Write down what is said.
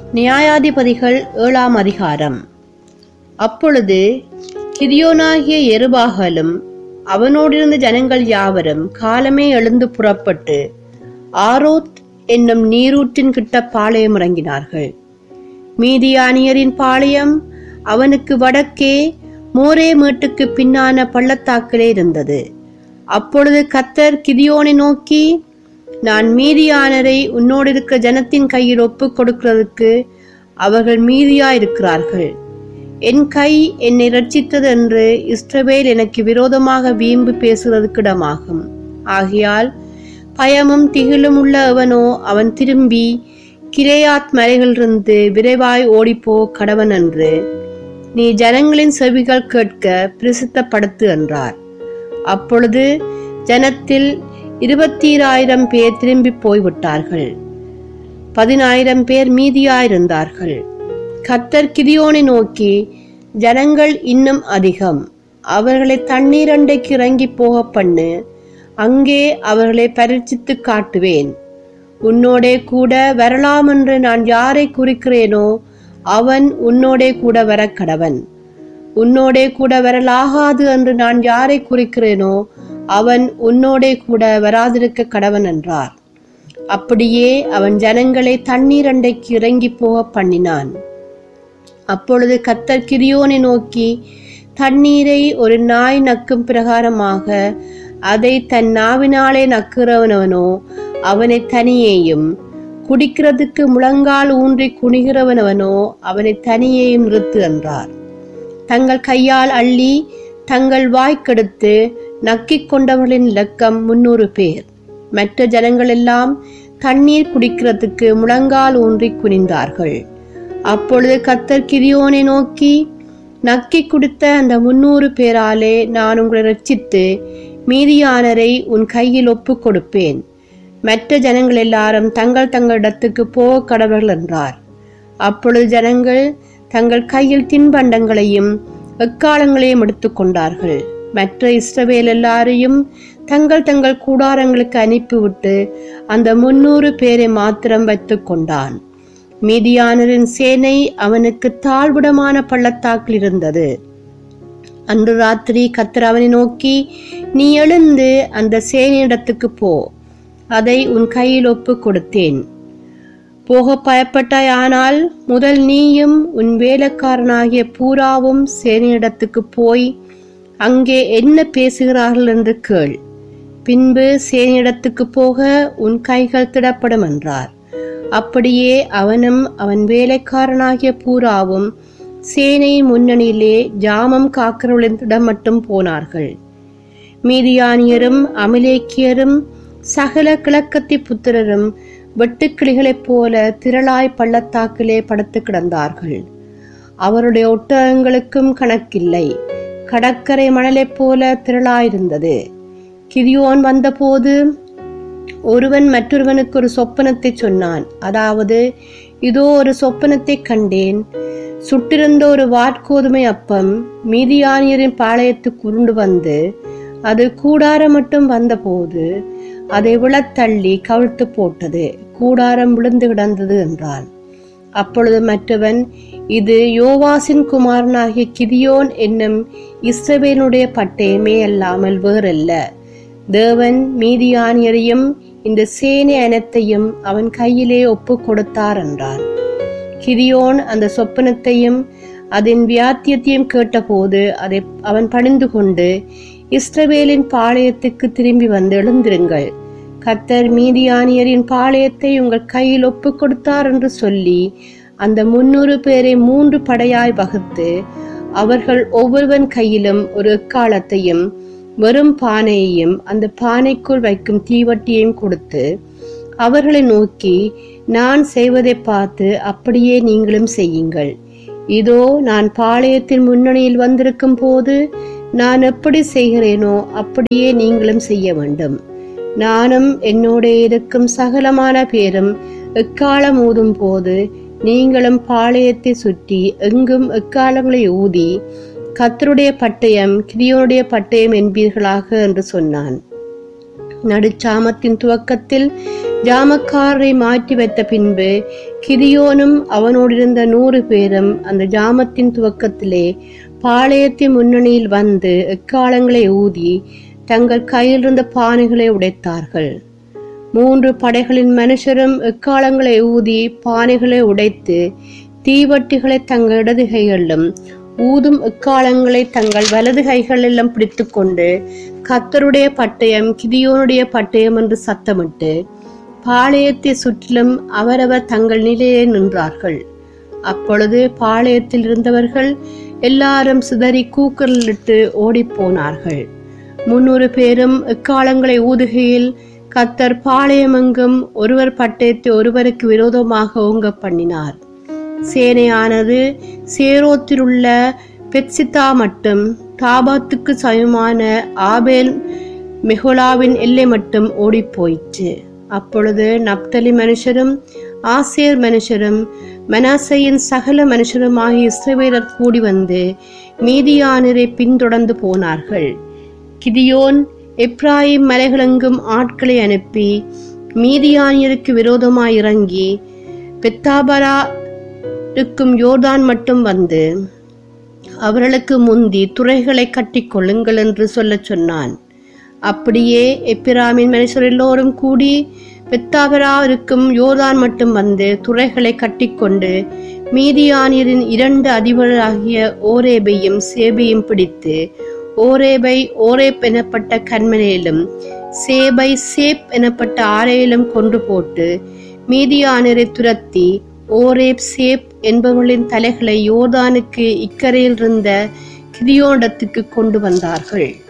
நியாயாதிபதிகள் ஏழாம் அதிகாரம் அப்பொழுது கிரியோனாகிய எருபாகலும் அவனோடிருந்த ஜனங்கள் யாவரும் காலமே எழுந்து புறப்பட்டு ஆரோத் என்னும் நீரூற்றின் கிட்ட பாளையம் இறங்கினார்கள் மீதியானியரின் பாளையம் அவனுக்கு வடக்கே மோரே மேட்டுக்கு பின்னான பள்ளத்தாக்கிலே இருந்தது அப்பொழுது கத்தர் கிதியோனை நோக்கி நான் மீதியானரை உன்னோடு இருக்கிற ஜனத்தின் கையில் ஒப்புக் கொடுக்கிறதுக்கு அவர்கள் மீதியாயிருக்கிறார்கள் என் கை என்னை ரட்சித்தது என்று இஸ்ரவேல் எனக்கு விரோதமாக வீம்பு பேசுகிறதுக்கு இடமாகும் ஆகையால் பயமும் திகிலும் உள்ள அவனோ அவன் திரும்பி கிரேயாத் மலைகளிலிருந்து விரைவாய் ஓடிப்போ கடவன் என்று நீ ஜனங்களின் செவிகள் கேட்க பிரசித்தப்படுத்து என்றார் அப்பொழுது ஜனத்தில் இருபத்தீராயிரம் பேர் திரும்பி போய்விட்டார்கள் பதினாயிரம் பேர் மீதியாயிருந்தார்கள் கத்தர் கிதியோனை நோக்கி ஜனங்கள் இன்னும் அதிகம் அவர்களை தண்ணீரண்டைக்கு இறங்கி போக பண்ணு அங்கே அவர்களை பரீட்சித்து காட்டுவேன் உன்னோடே கூட வரலாம் என்று நான் யாரை குறிக்கிறேனோ அவன் உன்னோடே கூட வர கடவன் உன்னோடே கூட வரலாகாது என்று நான் யாரை குறிக்கிறேனோ அவன் உன்னோடே கூட வராதிருக்க கடவன் என்றார் அப்படியே அவன் ஜனங்களை தண்ணீர் அண்டைக்கு இறங்கி போக பண்ணினான் அப்பொழுது கத்தர் கிரியோனை நோக்கி தண்ணீரை ஒரு நாய் நக்கும் பிரகாரமாக அதை தன் நாவினாலே நக்குறவனவனோ அவனை தனியேயும் குடிக்கிறதுக்கு முழங்கால் ஊன்றி குனிகிறவனவனோ அவனை தனியேயும் நிறுத்து என்றார் தங்கள் கையால் அள்ளி தங்கள் வாய்க்கெடுத்து நக்கிக் கொண்டவர்களின் இலக்கம் முன்னூறு பேர் மற்ற ஜனங்களெல்லாம் தண்ணீர் குடிக்கிறதுக்கு முழங்கால் ஊன்றி குனிந்தார்கள் அப்பொழுது கத்தர் கிரியோனை நோக்கி நக்கி குடித்த அந்த முன்னூறு பேராலே நான் உங்களை ரட்சித்து மீதியானரை உன் கையில் ஒப்புக் கொடுப்பேன் மற்ற ஜனங்கள் எல்லாரும் தங்கள் தங்கள் இடத்துக்கு போக கடவர்கள் என்றார் அப்பொழுது ஜனங்கள் தங்கள் கையில் தின்பண்டங்களையும் எக்காலங்களையும் எடுத்துக்கொண்டார்கள் மற்ற இஸ்ரவேல் எல்லாரையும் தங்கள் தங்கள் கூடாரங்களுக்கு அனுப்பிவிட்டு அந்த முன்னூறு பேரை மாத்திரம் வைத்துக் கொண்டான் மீதியானரின் சேனை அவனுக்கு தாழ்விடமான பள்ளத்தாக்கில் இருந்தது அன்று ராத்திரி கத்தர் அவனை நோக்கி நீ எழுந்து அந்த சேனையிடத்துக்கு போ அதை உன் கையில் ஒப்புக் கொடுத்தேன் போக பயப்பட்டாய் ஆனால் முதல் நீயும் உன் வேலைக்காரனாகிய பூராவும் சேனையிடத்துக்கு போய் அங்கே என்ன பேசுகிறார்கள் என்று கேள் பின்பு சேனையிடத்துக்கு போக உன் கைகள் திடப்படும் என்றார் அப்படியே அவனும் அவன் வேலைக்காரனாகிய பூராவும் சேனை முன்னணியிலே ஜாமம் காக்கிறவர்களிடம் மட்டும் போனார்கள் மீதியானியரும் அமலேக்கியரும் சகல கிழக்கத்தி புத்திரரும் வெட்டுக்கிளிகளைப் போல திரளாய் பள்ளத்தாக்கிலே படுத்து கிடந்தார்கள் அவருடைய ஒட்டகங்களுக்கும் கணக்கில்லை கடற்கரை மணலைப் போல திரளாயிருந்தது கிரியோன் வந்தபோது ஒருவன் மற்றொருவனுக்கு ஒரு சொப்பனத்தை சொன்னான் அதாவது இதோ ஒரு சொப்பனத்தை கண்டேன் சுட்டிருந்த ஒரு வாட்கோதுமை அப்பம் மீதியானியரின் பாளையத்துக்கு உருண்டு வந்து அது கூடாரம் மட்டும் வந்தபோது அதை விழத்தள்ளி கவிழ்த்து போட்டது கூடாரம் விழுந்து கிடந்தது என்றான் அப்பொழுது மற்றவன் இது யோவாசின் குமாரனாகிய கிதியோன் என்னும் இஸ்ரவேலுடைய பட்டயமே அல்லாமல் வேறல்ல தேவன் மீதியானியரையும் இந்த சேனை அனைத்தையும் அவன் கையிலே ஒப்பு கொடுத்தார் என்றான் கிரியோன் அந்த சொப்பனத்தையும் அதன் வியாத்தியத்தையும் கேட்டபோது அதை அவன் பணிந்து கொண்டு இஸ்ரவேலின் பாளையத்துக்கு திரும்பி வந்து எழுந்திருங்கள் கத்தர் மீதியானியரின் பாளையத்தை உங்கள் கையில் ஒப்பு கொடுத்தார் என்று சொல்லி அந்த முன்னூறு பேரை மூன்று படையாய் வகுத்து அவர்கள் ஒவ்வொருவன் கையிலும் ஒரு எக்காலத்தையும் வெறும் பானையையும் அந்த பானைக்குள் வைக்கும் தீவட்டியையும் கொடுத்து அவர்களை நோக்கி நான் செய்வதை பார்த்து அப்படியே நீங்களும் செய்யுங்கள் இதோ நான் பாளையத்தின் முன்னணியில் வந்திருக்கும் போது நான் எப்படி செய்கிறேனோ அப்படியே நீங்களும் செய்ய வேண்டும் நானும் என்னோட இருக்கும் சகலமான பேரும் எக்காலம் ஊதும் போது நீங்களும் பாளையத்தை சுற்றி எங்கும் எக்காலங்களை ஊதி கத்தருடைய பட்டயம் கிரியோனுடைய பட்டயம் என்பீர்களாக என்று சொன்னான் நடுச்சாமத்தின் துவக்கத்தில் ஜாமக்காரரை மாற்றி வைத்த பின்பு கிரியோனும் அவனோடிருந்த நூறு பேரும் அந்த ஜாமத்தின் துவக்கத்திலே பாளையத்தின் முன்னணியில் வந்து எக்காலங்களை ஊதி தங்கள் கையில் இருந்த பானைகளை உடைத்தார்கள் மூன்று படைகளின் மனுஷரும் எக்காலங்களை ஊதி பானைகளை உடைத்து தீவட்டிகளை தங்கள் இடது கைகளிலும் ஊதும் எக்காலங்களை தங்கள் வலது கைகளிலும் பிடித்துக்கொண்டு கத்தருடைய பட்டயம் கிதியோனுடைய பட்டயம் என்று சத்தமிட்டு பாளையத்தை சுற்றிலும் அவரவர் தங்கள் நிலையே நின்றார்கள் அப்பொழுது பாளையத்தில் இருந்தவர்கள் எல்லாரும் சிதறி கூக்குரலிட்டு ஓடிப்போனார்கள் முன்னூறு பேரும் எக்காலங்களை ஊதுகையில் கத்தர் பாளையமெங்கும் ஒருவர் பட்டயத்தை ஒருவருக்கு விரோதமாக ஓங்க பண்ணினார் சேனையானது சேரோத்திலுள்ள பெட்சிதா மட்டும் தாபாத்துக்கு சமமான ஆபேல் மெஹோலாவின் எல்லை மட்டும் ஓடிப்போயிற்று அப்பொழுது நப்தலி மனுஷரும் ஆசேர் மனுஷரும் மனாசையின் சகல மனுஷரும் ஆகிய இஸ்ரவேலர் கூடி வந்து மீதியானரை பின்தொடர்ந்து போனார்கள் கிதியோன் எப்ராயிம் மலைகளெங்கும் ஆட்களை அனுப்பி மீதியானியருக்கு விரோதமாய் இறங்கி பெத்தாபரா இருக்கும் யோர்தான் மட்டும் வந்து அவர்களுக்கு முந்தி துறைகளை கட்டிக்கொள்ளுங்கள் என்று சொல்லச் சொன்னான் அப்படியே எப்பிராமின் மனுஷர் எல்லோரும் கூடி பெத்தாபரா இருக்கும் யோர்தான் மட்டும் வந்து துறைகளை கட்டிக்கொண்டு மீதியானியரின் இரண்டு அதிபராகிய ஓரேபையும் சேபையும் பிடித்து ஓரேபை ஓரேப் எனப்பட்ட கண்மனையிலும் சேபை சேப் எனப்பட்ட ஆரையிலும் கொண்டு போட்டு மீதியானரை துரத்தி ஓரேப் சேப் என்பவர்களின் தலைகளை யோர்தானுக்கு இக்கரையில் இருந்த கிரியோண்டத்துக்கு கொண்டு வந்தார்கள்